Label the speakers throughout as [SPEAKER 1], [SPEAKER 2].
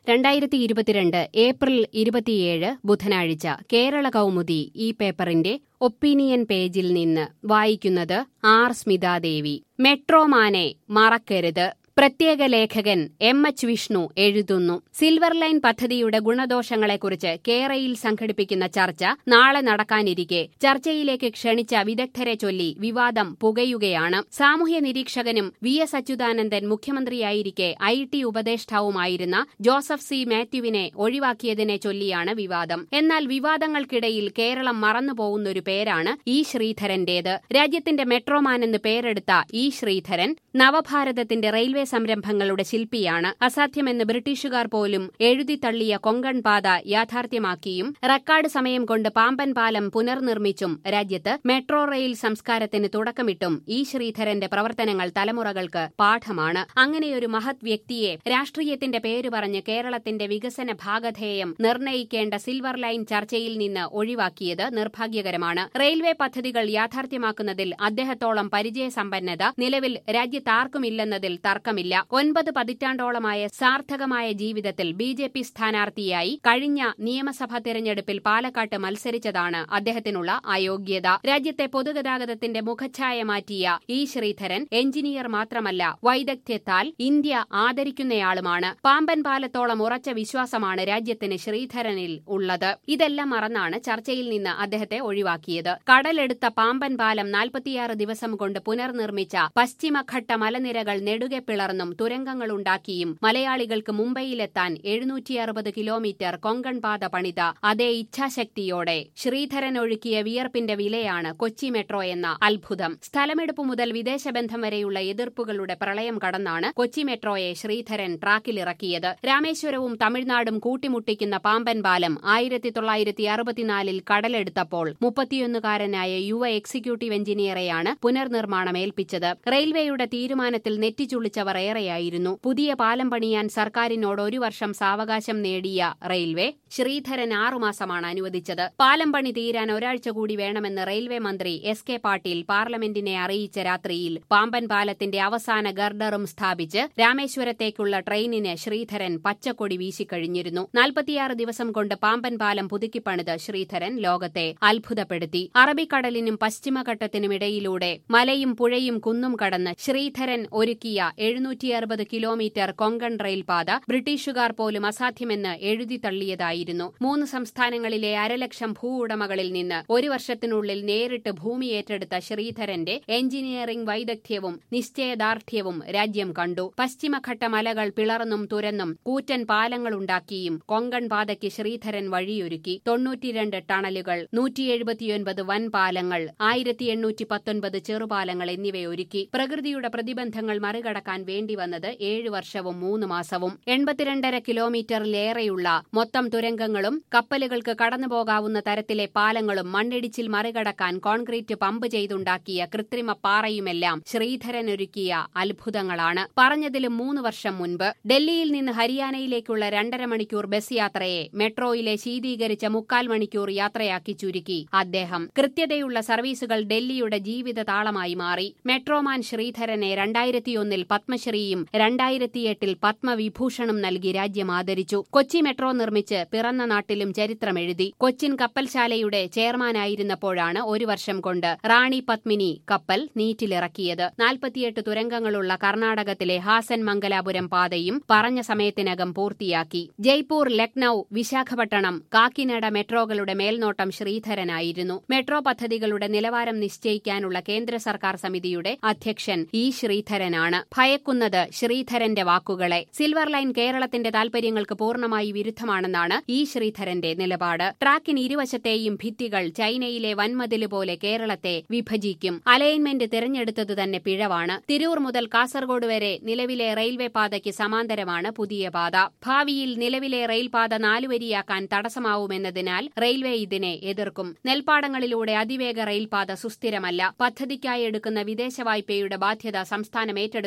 [SPEAKER 1] രണ്ടായിരത്തി ഇരുപത്തിരണ്ട് ഏപ്രിൽ ഇരുപത്തിയേഴ് ബുധനാഴ്ച കേരള കൗമുദി ഈ പേപ്പറിന്റെ ഒപ്പീനിയൻ പേജിൽ നിന്ന് വായിക്കുന്നത് ആർ സ്മിതാദേവി മെട്രോമാനെ മറക്കരുത് പ്രത്യേക ലേഖകൻ എം എച്ച് വിഷ്ണു എഴുതുന്നു സിൽവർ ലൈൻ പദ്ധതിയുടെ ഗുണദോഷങ്ങളെക്കുറിച്ച് കേരയിൽ സംഘടിപ്പിക്കുന്ന ചർച്ച നാളെ നടക്കാനിരിക്കെ ചർച്ചയിലേക്ക് ക്ഷണിച്ച വിദഗ്ധരെ ചൊല്ലി വിവാദം പുകയുകയാണ് സാമൂഹ്യ നിരീക്ഷകനും വി എസ് അച്യുതാനന്ദൻ മുഖ്യമന്ത്രിയായിരിക്കെ ഐ ടി ഉപദേഷ്ടാവുമായിരുന്ന ജോസഫ് സി മാത്യുവിനെ ഒഴിവാക്കിയതിനെ ചൊല്ലിയാണ് വിവാദം എന്നാൽ വിവാദങ്ങൾക്കിടയിൽ കേരളം മറന്നുപോകുന്നൊരു പേരാണ് ഇ ശ്രീധരന്റേത് രാജ്യത്തിന്റെ മെട്രോമാൻ എന്ന് പേരെടുത്ത ഇ ശ്രീധരൻ നവഭാരതത്തിന്റെ റെയിൽവേ സംരംഭങ്ങളുടെ ശില്പിയാണ് അസാധ്യമെന്ന് ബ്രിട്ടീഷുകാർ പോലും എഴുതിത്തള്ളിയ കൊങ്കൺ പാത യാഥാർത്ഥ്യമാക്കിയും റെക്കോർഡ് സമയം കൊണ്ട് പാമ്പൻ പാലം പുനർനിർമ്മിച്ചും രാജ്യത്ത് മെട്രോ റെയിൽ സംസ്കാരത്തിന് തുടക്കമിട്ടും ഇ ശ്രീധരന്റെ പ്രവർത്തനങ്ങൾ തലമുറകൾക്ക് പാഠമാണ് അങ്ങനെയൊരു മഹത് വ്യക്തിയെ രാഷ്ട്രീയത്തിന്റെ പേര് പറഞ്ഞ് കേരളത്തിന്റെ വികസന ഭാഗധേയം നിർണയിക്കേണ്ട സിൽവർ ലൈൻ ചർച്ചയിൽ നിന്ന് ഒഴിവാക്കിയത് നിർഭാഗ്യകരമാണ് റെയിൽവേ പദ്ധതികൾ യാഥാർത്ഥ്യമാക്കുന്നതിൽ അദ്ദേഹത്തോളം പരിചയസമ്പന്നത നിലവിൽ രാജ്യത്താർക്കുമില്ലെന്നതിൽ തർക്കമില്ല ഒൻപത് പതിറ്റാണ്ടോളമായ സാർത്ഥകമായ ജീവിതത്തിൽ ബി ജെ പി സ്ഥാനാർത്ഥിയായി കഴിഞ്ഞ നിയമസഭാ തെരഞ്ഞെടുപ്പിൽ പാലക്കാട്ട് മത്സരിച്ചതാണ് അദ്ദേഹത്തിനുള്ള അയോഗ്യത രാജ്യത്തെ പൊതുഗതാഗതത്തിന്റെ മുഖച്ഛായ മാറ്റിയ ഇ ശ്രീധരൻ എഞ്ചിനീയർ മാത്രമല്ല വൈദഗ്ധ്യത്താൽ ഇന്ത്യ ആദരിക്കുന്നയാളുമാണ് പാമ്പൻ പാലത്തോളം ഉറച്ച വിശ്വാസമാണ് രാജ്യത്തിന് ശ്രീധരനിൽ ഉള്ളത് ഇതെല്ലാം മറന്നാണ് ചർച്ചയിൽ നിന്ന് അദ്ദേഹത്തെ ഒഴിവാക്കിയത് കടലെടുത്ത പാമ്പൻ പാലം നാൽപ്പത്തിയാറ് ദിവസം കൊണ്ട് പുനർനിർമ്മിച്ച പശ്ചിമഘട്ട മലനിരകൾ നെടുകെ പിളർന്നും തുരങ്കങ്ങളുണ്ടാക്കിയും മലയാളികൾക്ക് മുംബൈയിലെത്താൻ എഴുന്നൂറ്റി അറുപത് കിലോമീറ്റർ കൊങ്കൺ പാത പണിത അതേ ഇച്ഛാശക്തിയോടെ ശ്രീധരൻ ഒഴുക്കിയ വിയർപ്പിന്റെ വിലയാണ് കൊച്ചി മെട്രോ എന്ന അത്ഭുതം സ്ഥലമെടുപ്പ് മുതൽ വിദേശബന്ധം വരെയുള്ള എതിർപ്പുകളുടെ പ്രളയം കടന്നാണ് കൊച്ചി മെട്രോയെ ശ്രീധരൻ ട്രാക്കിലിറക്കിയത് രാമേശ്വരവും തമിഴ്നാടും കൂട്ടിമുട്ടിക്കുന്ന പാമ്പൻ പാലം ആയിരത്തി തൊള്ളായിരത്തി അറുപത്തിനാലിൽ കടലെടുത്തപ്പോൾ മുപ്പത്തിയൊന്നുകാരനായ യുവ എക്സിക്യൂട്ടീവ് എഞ്ചിനീയറെയാണ് പുനർനിർമ്മാണം ഏൽപ്പിച്ചത് റെയിൽവേയുടെ തീരുമാനത്തിൽ നെറ്റിച്ചുളിച്ചവർ ഏറെയായിരുന്നു പുതിയ പാലം പണിയാൻ സർക്കാരിനോട് ഒരു വർഷം സാവകാശം നേടിയ റെയിൽവേ ശ്രീധരൻ ആറുമാസമാണ് അനുവദിച്ചത് പാലം പണി തീരാൻ ഒരാഴ്ച കൂടി വേണമെന്ന് റെയിൽവേ മന്ത്രി എസ് കെ പാട്ടീൽ പാർലമെന്റിനെ അറിയിച്ച രാത്രിയിൽ പാമ്പൻ പാലത്തിന്റെ അവസാന ഗർഡറും സ്ഥാപിച്ച് രാമേശ്വരത്തേക്കുള്ള ട്രെയിനിന് ശ്രീധരൻ പച്ചക്കൊടി വീശിക്കഴിഞ്ഞിരുന്നു നാൽപ്പത്തിയാറ് ദിവസം കൊണ്ട് പാമ്പൻ പാലം പുതുക്കിപ്പണിത് ശ്രീധരൻ ലോകത്തെ അത്ഭുതപ്പെടുത്തി അറബിക്കടലിനും പശ്ചിമഘട്ടത്തിനുമിടയിലൂടെ മലയും പുഴയും കുന്നും കടന്ന് ശ്രീധരൻ ഒരുക്കിയ എഴുന്നൂറ്റി അറുപത് കിലോമീറ്റർ കൊങ്കൺ റെയിൽപാത ബ്രിട്ടീഷുകാർ പോലും അസാധ്യമെന്ന് എഴുതിത്തള്ളിയതായിരുന്നു മൂന്ന് സംസ്ഥാനങ്ങളിലെ അരലക്ഷം ഭൂ ഉടമകളിൽ നിന്ന് ഒരു വർഷത്തിനുള്ളിൽ നേരിട്ട് ഭൂമി ഏറ്റെടുത്ത ശ്രീധരന്റെ എഞ്ചിനീയറിംഗ് വൈദഗ്ധ്യവും നിശ്ചയദാർഢ്യവും രാജ്യം കണ്ടു പശ്ചിമഘട്ട മലകൾ പിളർന്നും തുരന്നും കൂറ്റൻ പാലങ്ങളുണ്ടാക്കിയും കൊങ്കൺ പാതയ്ക്ക് ശ്രീധരൻ വഴിയൊരുക്കി തൊണ്ണൂറ്റിരണ്ട് ടണലുകൾ നൂറ്റി എഴുപത്തിയൊൻപത് വൻപാലങ്ങൾ ആയിരത്തി എണ്ണൂറ്റി പത്തൊൻപത് ചെറുപാലങ്ങൾ എന്നിവയൊരുക്കി പ്രകൃതിയുടെ പ്രതിബന്ധങ്ങൾ മറികടക്കാൻ വേണ്ടി വന്നത് ഏഴ് വർഷവും മൂന്ന് മാസവും എൺപത്തിരണ്ടര കിലോമീറ്ററിലേറെയുള്ള മൊത്തം തുരങ്കങ്ങളും കപ്പലുകൾക്ക് കടന്നുപോകാവുന്ന തരത്തിലെ പാലങ്ങളും മണ്ണിടിച്ചിൽ മറികടക്കാൻ കോൺക്രീറ്റ് പമ്പ് ചെയ്തുണ്ടാക്കിയ കൃത്രിമ പാറയുമെല്ലാം ശ്രീധരൻ ഒരുക്കിയ അത്ഭുതങ്ങളാണ് പറഞ്ഞതിലും മൂന്ന് വർഷം മുൻപ് ഡൽഹിയിൽ നിന്ന് ഹരിയാനയിലേക്കുള്ള രണ്ടര മണിക്കൂർ ബസ് യാത്രയെ മെട്രോയിലെ ശീതീകരിച്ച മുക്കാൽ മണിക്കൂർ യാത്രയാക്കി ചുരുക്കി അദ്ദേഹം കൃത്യതയുള്ള സർവീസുകൾ ഡൽഹിയുടെ ജീവിത താളമായി മാറി മെട്രോമാൻ ശ്രീധരനെ രണ്ടായിരത്തിയൊന്നിൽ പത്മശ്രീയും രണ്ടായിരത്തിയെട്ടിൽ പത്മവിഭൂഷണും നൽകി രാജ്യം ആദരിച്ചു കൊച്ചി മെട്രോ നിർമ്മിച്ച് പിറന്ന നാട്ടിലും ചരിത്രമെഴുതി കൊച്ചിൻ കപ്പൽശാലയുടെ ചെയർമാനായിരുന്നപ്പോഴാണ് ഒരു വർഷം കൊണ്ട് റാണി പത്മിനി കപ്പൽ നീറ്റിലിറക്കിയത് നാൽപ്പത്തിയെട്ട് തുരങ്കങ്ങളുള്ള കർണാടകത്തിലെ ഹാസൻ മംഗലാപുരം പാതയും പറഞ്ഞ സമയത്തിനകം പൂർത്തിയാക്കി ജയ്പൂർ ലക്നൌ വിശാഖപട്ടണം കാക്കിനട മെട്രോകളുടെ മേൽനോട്ടം ശ്രീധരനായിരുന്നു മെട്രോ പദ്ധതികളുടെ നിലവാരം നിശ്ചയിക്കാനുള്ള കേന്ദ്ര സർക്കാർ സമിതിയുടെ അധ്യക്ഷൻ ഇ ശ്രീധരനാണ് ഭയക്കുന്നത് ശ്രീധരന്റെ വാക്കുകളെ സിൽവർ ലൈൻ കേരളത്തിന്റെ താൽപര്യങ്ങൾക്ക് പൂർണ്ണമായി വിരുദ്ധമാണെന്നാണ് ഇ ശ്രീധരന്റെ നിലപാട് ട്രാക്കിന് ഇരുവശത്തെയും ഭിത്തികൾ ചൈനയിലെ വൻമതില് പോലെ കേരളത്തെ വിഭജിക്കും അലൈൻമെന്റ് തിരഞ്ഞെടുത്തത് തന്നെ പിഴവാണ് തിരൂർ മുതൽ കാസർഗോഡ് വരെ നിലവിലെ റെയിൽവേ പാതയ്ക്ക് സമാന്തരമാണ് പുതിയ പാത ഭാവിയിൽ നിലവിലെ റെയിൽപാത നാലുവരിയാക്കാൻ തടസ്സമാവുമെന്നതിനാൽ റെയിൽവേ ഇതിനെ എതിർക്കും നെൽപ്പാടങ്ങളിലൂടെ അതിവേഗ റെയിൽപാത സുസ്ഥിരമല്ല പദ്ധതിക്കായി എടുക്കുന്ന വിദേശ വായ്പയുടെ ബാധ്യത സംസ്ഥാനം ഏറ്റെടുക്കുന്നത്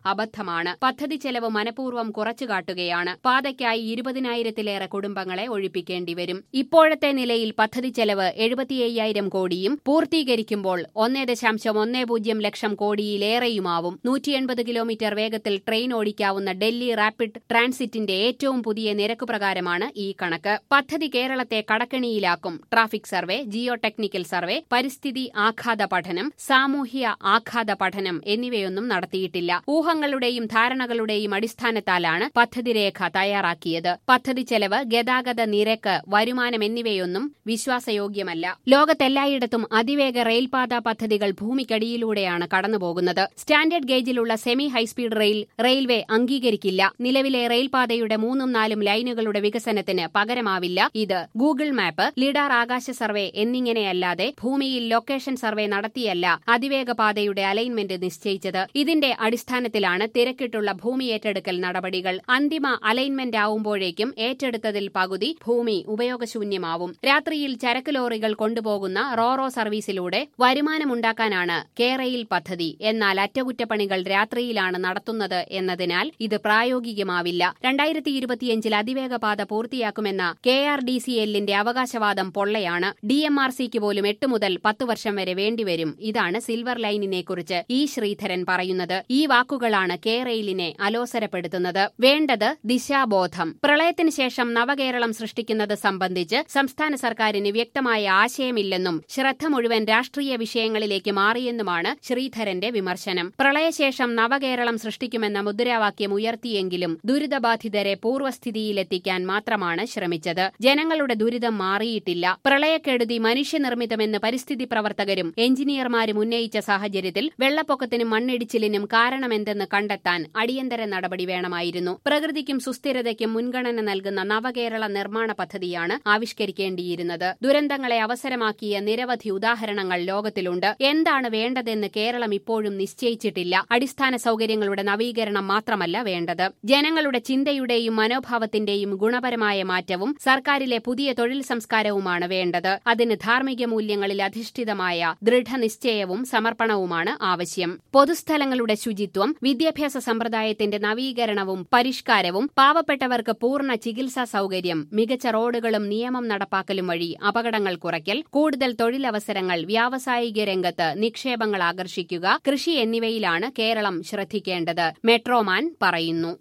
[SPEAKER 1] അബദ്ധമാണ് പദ്ധതി ചെലവ് മനഃപൂർവ്വം കുറച്ചു കാട്ടുകയാണ് പാതയ്ക്കായി ഇരുപതിനായിരത്തിലേറെ കുടുംബങ്ങളെ ഒഴിപ്പിക്കേണ്ടി വരും ഇപ്പോഴത്തെ നിലയിൽ പദ്ധതി ചെലവ് എഴുപത്തിയ്യായിരം കോടിയും പൂർത്തീകരിക്കുമ്പോൾ ഒന്നേ ദശാംശം ഒന്നേ പൂജ്യം ലക്ഷം കോടിയിലേറെയുമാവും നൂറ്റി എൺപത് കിലോമീറ്റർ വേഗത്തിൽ ട്രെയിൻ ഓടിക്കാവുന്ന ഡൽഹി റാപ്പിഡ് ട്രാൻസിറ്റിന്റെ ഏറ്റവും പുതിയ നിരക്ക് പ്രകാരമാണ് ഈ കണക്ക് പദ്ധതി കേരളത്തെ കടക്കണിയിലാക്കും traffic survey geo technical survey പരിസ്ഥിതി ആഘാത പഠനം സാമൂഹ്യ ആഘാത പഠനം എന്നിവയൊന്നും നടത്തിയിട്ടില്ല ഊഹങ്ങളുടെയും ധാരണകളുടെയും അടിസ്ഥാനത്താലാണ് പദ്ധതി രേഖ തയ്യാറാക്കിയത് പദ്ധതി ചെലവ് ഗതാഗത നിരക്ക് വരുമാനം എന്നിവയൊന്നും വിശ്വാസയോഗ്യമല്ല ലോകത്തെല്ലായിടത്തും അതിവേഗ റെയിൽപാത പദ്ധതികൾ ഭൂമിക്കടിയിലൂടെയാണ് കടന്നുപോകുന്നത് സ്റ്റാൻഡേർഡ് ഗേജിലുള്ള സെമി ഹൈസ്പീഡ് റെയിൽ റെയിൽവേ അംഗീകരിക്കില്ല നിലവിലെ റെയിൽപാതയുടെ മൂന്നും നാലും ലൈനുകളുടെ വികസനത്തിന് പകരമാവില്ല ഇത് ഗൂഗിൾ മാപ്പ് ലിഡാർ ആകാശ സർവേ എന്നിങ്ങനെയല്ലാതെ ഭൂമിയിൽ ലൊക്കേഷൻ സർവേ നടത്തിയല്ല അതിവേഗ പാതയുടെ അലൈൻമെന്റ് നിശ്ചയിച്ചത് ഇതിന്റെ അടിസ്ഥാനത്തിലാണ് തിരക്കിട്ടുള്ള ഭൂമി ഏറ്റെടുക്കൽ നടപടികൾ അന്തിമ അലൈൻമെന്റ് ആവുമ്പോഴേക്കും ഏറ്റെടുത്തതിൽ പകുതി ഭൂമി ഉപയോഗശൂന്യമാവും രാത്രിയിൽ ചരക്ക് ലോറികൾ കൊണ്ടുപോകുന്ന റോറോ സർവീസിലൂടെ വരുമാനമുണ്ടാക്കാനാണ് കേരയിൽ പദ്ധതി എന്നാൽ അറ്റകുറ്റപ്പണികൾ രാത്രിയിലാണ് നടത്തുന്നത് എന്നതിനാൽ ഇത് പ്രായോഗികമാവില്ല രണ്ടായിരത്തി ഇരുപത്തിയഞ്ചിൽ അതിവേഗ പാത പൂർത്തിയാക്കുമെന്ന കെ ആർ ഡി സി എല്ലിന്റെ അവകാശവാദം പൊള്ളയാണ് ഡി എം ആർ സിക്ക് പോലും എട്ട് മുതൽ പത്ത് വർഷം വരെ വേണ്ടിവരും ഇതാണ് സിൽവർ ലൈനിനെക്കുറിച്ച് ഇ ശ്രീധരൻ പറയുന്നത് ഈ വാക്കുകളാണ് കേരയിലിനെ അലോസരപ്പെടുത്തുന്നത് വേണ്ടത് ദിശാബോധം പ്രളയത്തിന് ശേഷം നവകേരളം സൃഷ്ടിക്കുന്നത് സംബന്ധിച്ച് സംസ്ഥാന സർക്കാരിന് വ്യക്തമായ ആശയമില്ലെന്നും ശ്രദ്ധ മുഴുവൻ രാഷ്ട്രീയ വിഷയങ്ങളിലേക്ക് മാറിയെന്നുമാണ് ശ്രീധരന്റെ വിമർശനം പ്രളയശേഷം നവകേരളം സൃഷ്ടിക്കുമെന്ന മുദ്രാവാക്യം ഉയർത്തിയെങ്കിലും ദുരിതബാധിതരെ പൂർവ്വസ്ഥിതിയിലെത്തിക്കാൻ മാത്രമാണ് ശ്രമിച്ചത് ജനങ്ങളുടെ ദുരിതം മാറിയിട്ടില്ല പ്രളയക്കെടുതി മനുഷ്യനിർമ്മിതമെന്ന് പരിസ്ഥിതി പ്രവർത്തകരും എഞ്ചിനീയർമാരും ഉന്നയിച്ച സാഹചര്യത്തിൽ വെള്ളപ്പൊക്കത്തിനും മണ്ണിടിച്ചിലിനും കാരണമെന്തെന്ന് കണ്ടെത്താൻ അടിയന്തര നടപടി വേണമായിരുന്നു പ്രകൃതിക്കും സുസ്ഥിരതയ്ക്കും മുൻഗണന നൽകുന്ന നവകേരള നിർമ്മാണ പദ്ധതിയാണ് ആവിഷ്കരിക്കേണ്ടിയിരുന്നത് ദുരന്തങ്ങളെ അവസരമാക്കിയ നിരവധി ഉദാഹരണങ്ങൾ ലോകത്തിലുണ്ട് എന്താണ് വേണ്ടതെന്ന് കേരളം ഇപ്പോഴും നിശ്ചയിച്ചിട്ടില്ല അടിസ്ഥാന സൗകര്യങ്ങളുടെ നവീകരണം മാത്രമല്ല വേണ്ടത് ജനങ്ങളുടെ ചിന്തയുടെയും മനോഭാവത്തിന്റെയും ഗുണപരമായ മാറ്റവും സർക്കാരിലെ പുതിയ തൊഴിൽ സംസ്കാരവുമാണ് വേണ്ടത് അതിന് ധാർമ്മിക മൂല്യങ്ങളിൽ അധിഷ്ഠിതമായ ദൃഢനിശ്ചയവും സമർപ്പണവുമാണ് ആവശ്യം പൊതുസ്ഥലങ്ങളുടെ ശുചിത്വം വിദ്യാഭ്യാസ സമ്പ്രദായത്തിന്റെ നവീകരണവും പരിഷ്കാരവും പാവപ്പെട്ടവർക്ക് പൂർണ്ണ ചികിത്സാ സൗകര്യം മികച്ച റോഡുകളും നിയമം നടപ്പാക്കലും വഴി അപകടങ്ങൾ കുറയ്ക്കൽ കൂടുതൽ തൊഴിലവസരങ്ങൾ വ്യാവസായിക രംഗത്ത് നിക്ഷേപങ്ങൾ ആകർഷിക്കുക കൃഷി എന്നിവയിലാണ് കേരളം ശ്രദ്ധിക്കേണ്ടത് മെട്രോമാൻ പറയുന്നു